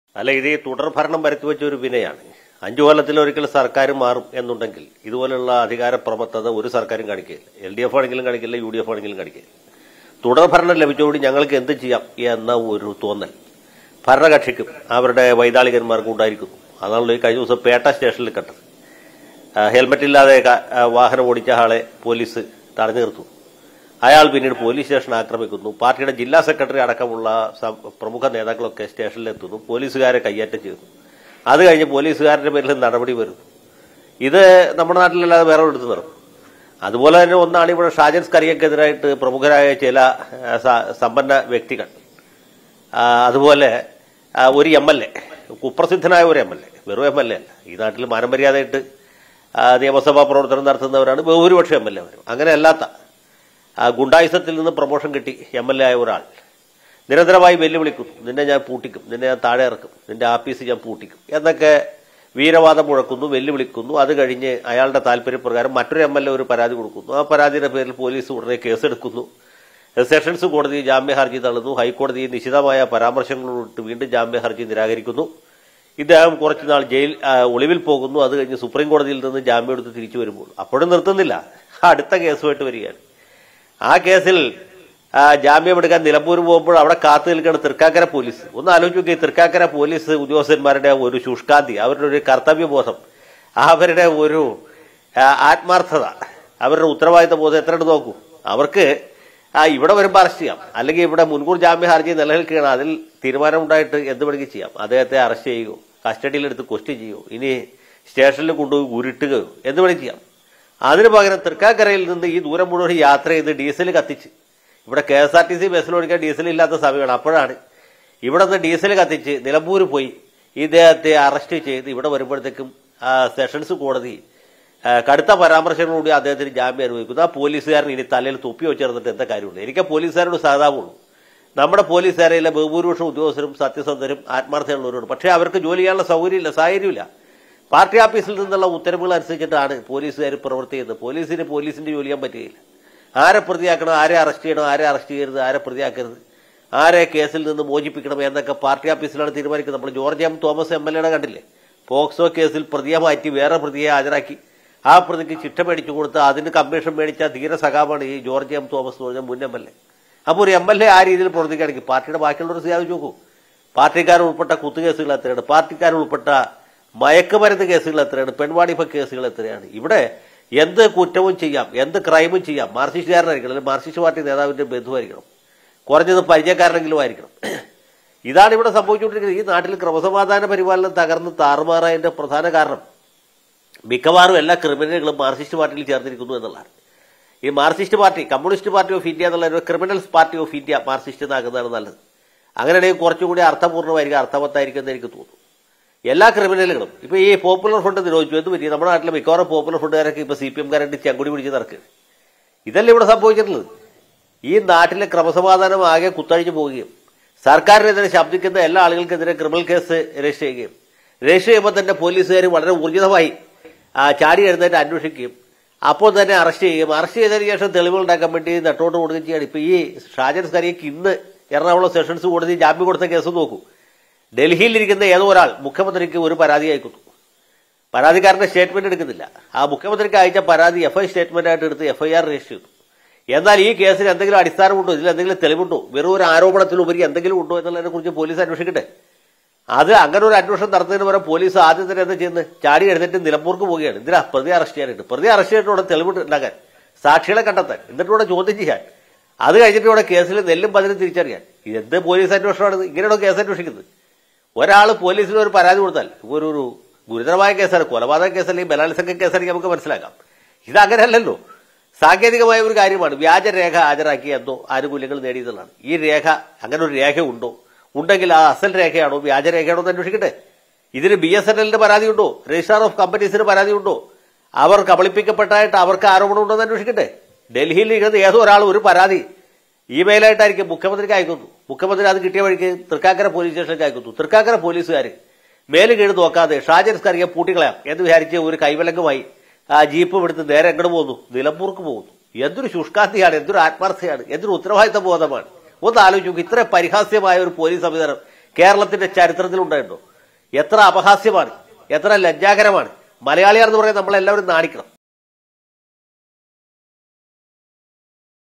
അല്ല ഇത് ഈ തുടർ ഭരണം വരുത്തിവെച്ച ഒരു വിനയാണ് അഞ്ചു കൊല്ലത്തിൽ ഒരിക്കൽ സർക്കാർ മാറും എന്നുണ്ടെങ്കിൽ ഇതുപോലുള്ള അധികാര പ്രമത്തത ഒരു സർക്കാരും കാണിക്കില്ല എൽ ഡി എഫ് ആണെങ്കിലും കാണിക്കില്ല യു ഡി എഫ് ആണെങ്കിലും കാണിക്കില്ല തുടർ ഭരണം ലഭിച്ചതോടെ ഞങ്ങൾക്ക് എന്ത് ചെയ്യാം എന്ന ഒരു തോന്നൽ ഭരണകക്ഷിക്കും അവരുടെ വൈതാളികന്മാർക്കും ഉണ്ടായിരിക്കുന്നു അതാണല്ലോ ഈ കഴിഞ്ഞ ദിവസം പേട്ട സ്റ്റേഷനിൽ കണ്ടത് ആ, ഹെൽമറ്റ് ഇല്ലാതെ ക- ആ, വാഹനം ഓടിച്ച ആളെ പോലീസ് തടഞ്ഞു നിർത്തുന്നു അയാൾ പിന്നീട് പോലീസ് സ്റ്റേഷൻ ആക്രമിക്കുന്നു പാർട്ടിയുടെ ജില്ലാ സെക്രട്ടറി അടക്കമുള്ള സം- പ്രമുഖ നേതാക്കളൊക്കെ സ്റ്റേഷനിലെത്തുന്നു പോലീസുകാരെ കയ്യേറ്റം ചെയ്യുന്നു അത് കഴിഞ്ഞ് പോലീസുകാരുടെ പേരിൽ നടപടി വരുന്നു ഇത് നമ്മുടെ നാട്ടിലല്ലാതെ വേറെ എടുത്തു നിർത്തും അതുപോലെ തന്നെ ഒന്നാണ് ഇവിടെ ഷാജൻ സ്കറിയക്കെതിരായിട്ട് പ്രമുഖരായ ചില ആ, സ- സമ്പന്ന വ്യക്തികൾ ആ, അതുപോലെ ആ, ഒരു എം എൽ എ കുപ്രസിദ്ധനായ ഒരു എം എൽ എ വെറും എം എൽ എ അല്ല ഈ നാട്ടിൽ മാനമര്യാദയായിട്ട് ആ, നിയമസഭാ പ്രവർത്തനം നടത്തുന്നവരാണ് ബഹുഭൂരിപക്ഷം എം എൽ എമാരും അങ്ങനെ അല്ലാത്ത ആ, ഗുണ്ടായുസത്തിൽ നിന്ന് പ്രൊമോഷൻ കിട്ടി എം എൽ എ ആയ ഒരാൾ നിരന്തരമായി വെല്ലുവിളിക്കുന്നു നിന്നെ ഞാൻ പൂട്ടിക്കും നിന്നെ ഞാൻ താഴെ ഇറക്കും നിന്റെ ആഫീസ് ഞാൻ പൂട്ടിക്കും എന്നൊക്കെ വീരവാദം മുഴക്കുന്നു വെല്ലുവിളിക്കുന്നു അത് കഴിഞ്ഞ് അയാളുടെ താല്പര്യപ്രകാരം മറ്റൊരു എം എൽ എ ഒരു പരാതി കൊടുക്കുന്നു ആ പരാതിയുടെ പേരിൽ പോലീസ് ഉടനെ കേസെടുക്കുന്നു സെഷൻസ് കോടതി ജാമ്യ ഹർജി തള്ളുന്നു ഹൈക്കോടതി നിശിതമായ പരാമർശങ്ങളോട്ട് വീണ്ടും ജാമ്യ ഹർജി നിരാകരിക്കുന്നു ഇദ്ദേഹം കുറച്ചുനാൾ ജയിൽ ആ, ഒളിവിൽ പോകുന്നു അത് കഴിഞ്ഞ് സുപ്രീം കോടതിയിൽ നിന്ന് ജാമ്യം എടുത്ത് തിരിച്ചു വരുമ്പോൾ അപ്പോഴും നിർത്തുന്നില്ല അടുത്ത കേസുമായിട്ട് വരികയാണ് ആ കേസിൽ ആ, ജാമ്യമെടുക്കാൻ നിലമ്പൂർ പോകുമ്പോൾ അവിടെ കാത്തു നിൽക്കുന്ന തൃക്കാക്കര പോലീസ് ഒന്ന് ആലോചിച്ച് നോക്കി തൃക്കാക്കര പോലീസ് ഉദ്യോഗസ്ഥന്മാരുടെ ഒരു ശുഷ്കാന്തി അവരുടെ ഒരു കർത്തവ്യബോധം അവരുടെ ഒരു ആ, ആത്മാർത്ഥത അവരുടെ ഉത്തരവാദിത്ത ബോധം എത്ര ഉണ്ട് നോക്കൂ അവർക്ക് ആ ഇവിടെ വരുമ്പോൾ അറസ്റ്റ് ചെയ്യാം അല്ലെങ്കിൽ ഇവിടെ മുൻകൂർ ജാമ്യ ഹർജി നിലനിൽക്കുകയാണ് അതിൽ തീരുമാനമുണ്ടായിട്ട് എന്ത് വേണമെങ്കിൽ ചെയ്യാം അദ്ദേഹത്തെ അറസ്റ്റ് ചെയ്യുകയോ കസ്റ്റഡിയിലെടുത്ത് ക്വസ്റ്റ്യൻ ചെയ്യുകയോ ഇനി സ്റ്റേഷനിൽ കൊണ്ടുപോയി ഉരുട്ടുകയോ എന്ത് വേണമെങ്കിൽ ചെയ്യാം അതിന് പകരം തൃക്കാക്കരയിൽ നിന്ന് ഈ ദൂരം മുഴുവൻ യാത്ര ചെയ്ത് ഡീസൽ കത്തിച്ച് ഇവിടെ K S R T C ബസ്സിൽ ഓടിക്കാൻ ഡീസൽ ഇല്ലാത്ത സമയമാണ് അപ്പോഴാണ് ഇവിടെ നിന്ന് ഡീസൽ കത്തിച്ച് നിലമ്പൂർ പോയി ഇദ്ദേഹത്തെ അറസ്റ്റ് ചെയ്ത് ഇവിടെ വരുമ്പോഴത്തേക്കും ആ, സെഷൻസ് കോടതി ആ, കടുത്ത പരാമർശങ്ങളോട് അദ്ദേഹത്തിന് ജാമ്യം അനുഭവിക്കുന്നു ആ പോലീസുകാരൻ ഇനി തലയിൽ തൊപ്പി വെച്ചിരുന്നിട്ട് എന്താ കാര്യമുള്ളൂ എനിക്ക് ആ പോലീസുകാരോട് സഹതാപമുള്ളൂ നമ്മുടെ പോലീസുകാരെല്ലാം ബഹുഭൂരിപക്ഷം ഉദ്യോഗസ്ഥരും സത്യസന്ധരും ആത്മാർത്ഥമുള്ളവരോട് പക്ഷേ അവർക്ക് ജോലി ചെയ്യാനുള്ള സൗകര്യമില്ല സാഹചര്യമില്ല പാർട്ടി ഓഫീസിൽ നിന്നുള്ള ഉത്തരവുകൾ അനുസരിച്ചിട്ടാണ് പോലീസുകാർ പ്രവൃത്തി ചെയ്യുന്നത് പോലീസിന് പോലീസിന്റെ ജോലി ചെയ്യാൻ പറ്റുകയില്ല ആരെ പ്രതിയാക്കണം ആരെ അറസ്റ്റ് ചെയ്യണം ആരെ അറസ്റ്റ് ചെയ്യരുത് ആരെ പ്രതിയാക്കരുത് ആരെ കേസിൽ നിന്ന് മോചിപ്പിക്കണം എന്നൊക്കെ പാർട്ടി ഓഫീസിലാണ് തീരുമാനിക്കുന്നത് നമ്മൾ George M Thomas M L എയുടെ കണ്ടില്ലേ പോക്സോ കേസിൽ പ്രതിയെ മാറ്റി വേറെ പ്രതിയെ ഹാജരാക്കി ആ പ്രതിക്ക് ചിട്ട മേടിച്ചു കൊടുത്ത് അതിന് കമ്മീഷൻ മേടിച്ച ധീര സഖാവാണ് ഈ ജോർജ് എം തോമസ് എന്ന് പറഞ്ഞ മുൻ എം എൽ എ അപ്പോൾ ഒരു എം എൽ എ ആ രീതിയിൽ പ്രവർത്തിക്കുകയാണെങ്കിൽ പാർട്ടിയുടെ ബാക്കിയുള്ളവർ ആലോചിച്ച് നോക്കൂ പാർട്ടിക്കാർ ഉൾപ്പെട്ട കുത്തുകേസുകൾ എത്രയാണ് പാർട്ടിക്കാർ ഉൾപ്പെട്ട മയക്കുമരുന്ന് കേസുകൾ എത്രയാണ് പെൺവാണിഭ കേസുകൾ എത്രയാണ് ഇവിടെ എന്ത് കുറ്റവും ചെയ്യാം എന്ത് ക്രൈമും ചെയ്യാം മാർക്സിസ്റ്റുകാരനായിരിക്കണം അല്ലെങ്കിൽ മാർക്സിസ്റ്റ് പാർട്ടി നേതാവിന്റെ ബന്ധുവായിരിക്കണം കുറഞ്ഞത് പരിചയക്കാരനെങ്കിലും ആയിരിക്കണം ഇതാണ് ഇവിടെ സംഭവിച്ചുകൊണ്ടിരിക്കുന്നത് ഈ നാട്ടിൽ ക്രമസമാധാന പരിപാലനം തകർന്ന് താറുമാറായതിന്റെ പ്രധാന കാരണം മിക്കവാറും എല്ലാ ക്രിമിനലുകളും മാർക്സിസ്റ്റ് പാർട്ടിയിൽ ചേർന്നിരിക്കുന്നു എന്നുള്ളതാണ് ഈ Marxist party Communist party of India എന്നുള്ള ഒരു criminals party of India Marxist എന്നാക്കുന്നതാണ് നല്ലത് അങ്ങനെയാണെങ്കിൽ കുറച്ചുകൂടി അർത്ഥപൂർണ്ണമായിരിക്കും അർത്ഥവത്തായിരിക്കും എന്ന് എനിക്ക് തോന്നുന്നു എല്ലാ ക്രിമിനലുകളും ഇപ്പൊ ഈ പോപ്പുലർ ഫണ്ട് നിരോധിച്ചു എന്ത് പറ്റി നമ്മുടെ നാട്ടിലെ മിക്കവാറും പോപ്പുലർ ഫണ്ടുകാരൊക്കെ ഇപ്പൊ സി പി എംകാരായിട്ട് ചെങ്കുടി പിടിച്ച് നടക്കുക ഇതല്ലേ ഇവിടെ സംഭവിച്ചിട്ടുള്ളത് ഈ നാട്ടിലെ ക്രമസമാധാനം ആകെ കുത്തഴിഞ്ഞു പോവുകയും സർക്കാരിനെതിരെ ശബ്ദിക്കുന്ന എല്ലാ ആളുകൾക്കെതിരെ ക്രിമിനൽ കേസ് രജിസ്റ്റർ ചെയ്യുകയും രജിസ്റ്റർ ചെയ്യുമ്പോൾ തന്നെ പോലീസുകാർ വളരെ ഊർജിതമായി ആ, ചാടി എഴുന്നേറ്റ് അന്വേഷിക്കുകയും അപ്പോൾ തന്നെ അറസ്റ്റ് ചെയ്യുകയും അറസ്റ്റ് ചെയ്തതിനു ശേഷം തെളിവുകൾ ഉണ്ടാക്കാൻ വേണ്ടി നെട്ടോട്ട് കൊടുക്കുകയും ചെയ്യാണ് ഇപ്പൊ ഈ ഷാജൻ സ്കറിയക്ക് ഇന്ന് എറണാകുളം സെഷൻസ് കോടതി ജാമ്യം കൊടുത്ത കേസ് നോക്കൂ ഡൽഹിയിലിരിക്കുന്ന ഏതോ ഒരാൾ മുഖ്യമന്ത്രിക്ക് ഒരു പരാതി അയക്കുന്നു പരാതിക്കാരന്റെ സ്റ്റേറ്റ്മെന്റ് എടുക്കുന്നില്ല ആ മുഖ്യമന്ത്രിക്ക് അയച്ച പരാതി എഫ് ഐ സ്റ്റേറ്റ്മെന്റ് ആയിട്ട് എടുത്ത് എഫ് ഐ ആർ രജിസ്റ്റർ ചെയ്തു എന്നാൽ ഈ കേസിൽ എന്തെങ്കിലും അടിസ്ഥാനമുണ്ടോ ഇതിൽ എന്തെങ്കിലും തെളിവുണ്ടോ വെറും ഒരു ആരോപണത്തിലുപരി എന്തെങ്കിലും ഉണ്ടോ എന്നുള്ളതിനെ കുറിച്ച് പോലീസ് അന്വേഷിക്കട്ടെ അത് അങ്ങനെ ഒരു അന്വേഷണം നടത്തുന്നതിന് പകരം പോലീസ് ആദ്യം തന്നെ എന്താ ചെയ്യുന്നത് ചാടി എഴുന്നേറ്റ് നിലമ്പൂർക്ക് പോവുകയാണ് എന്തിനാ പ്രതി അറസ്റ്റ് ചെയ്യാനായിട്ട് പ്രതി അറസ്റ്റ് ചെയ്തിട്ട് ഇവിടെ തെളിവ് ഉണ്ടാക്കാൻ സാക്ഷികളെ കണ്ടെത്താൻ എന്നിട്ട് ഇവിടെ ചോദ്യം ചെയ്യാൻ അത് കഴിഞ്ഞിട്ട് ഇവിടെ കേസിൽ നെല്ലും പതിനും തിരിച്ചറിയാൻ എന്ത് പോലീസ് അന്വേഷണമാണ് ഇങ്ങനെയാണോ കേസ് അന്വേഷിക്കുന്നത് ഒരാൾ പോലീസിന് ഒരു പരാതി കൊടുത്താൽ ഒരു ഒരു ഗുരുതരമായ കേസാണ് കൊലപാതക കേസ് അല്ലെങ്കിൽ ബലാത്സംഗ കേസാണെങ്കിൽ നമുക്ക് മനസ്സിലാക്കാം ഇത് അങ്ങനെയല്ലല്ലോ സാങ്കേതികമായ ഒരു കാര്യമാണ് വ്യാജരേഖ ഹാജരാക്കി എന്തോ ആനുകൂല്യങ്ങൾ നേടിയതെന്നാണ് ഈ രേഖ അങ്ങനെ ഒരു രേഖ ഉണ്ടോ ഉണ്ടെങ്കിൽ ആ അസൽ രേഖയാണോ വ്യാജരേഖയാണോ എന്ന് അന്വേഷിക്കട്ടെ ഇതിന് ബി എസ് എൻ എല്ലിന്റെ പരാതിയുണ്ടോ രജിസ്ട്രാർ ഓഫ് കമ്പനീസിന് പരാതിയുണ്ടോ അവർ കബളിപ്പിക്കപ്പെട്ടായിട്ട് അവർക്ക് ആരോപണമുണ്ടോ എന്ന് അന്വേഷിക്കട്ടെ ഡൽഹിയിൽ ഇരിക്കുന്ന ഏതോ ഒരാൾ ഒരു പരാതി ഇമെയിലായിട്ടായിരിക്കും മുഖ്യമന്ത്രിക്ക് അയക്കുന്നു മുഖ്യമന്ത്രി അത് കിട്ടിയ വഴിക്ക് തൃക്കാക്കര പോലീസ് സ്റ്റേഷനിലേക്ക് അയക്കുന്നു തൃക്കാക്കര പോലീസുകാർ മേലും കീഴ് നോക്കാതെ ഷാജൻ സ്കറിയെ പൂട്ടിക്കളയാം എന്ന് വിചാരിച്ച് ഒരു കൈവലങ്കമായി ആ ജീപ്പും എടുത്ത് നേരെ എങ്ങോട്ട് പോകുന്നു നിലമ്പൂർക്ക് പോകുന്നു എന്തൊരു ശുഷ്കാന്തിയാണ് എന്തൊരു ആത്മാർത്ഥതയാണ് എന്തൊരു ഉത്തരവാദിത്ത ബോധമാണ് ഒന്ന് ആലോചിച്ച് നോക്കൂ ഇത്ര പരിഹാസ്യമായ ഒരു പോലീസ് സംവിധാനം കേരളത്തിന്റെ ചരിത്രത്തിൽ ഉണ്ടായിട്ടുണ്ടോ എത്ര അപഹാസ്യമാണ് എത്ര ലജ്ജാകരമാണ് മലയാളിയാണെന്ന് പറയാൻ നമ്മളെല്ലാവരും നാണിക്കണം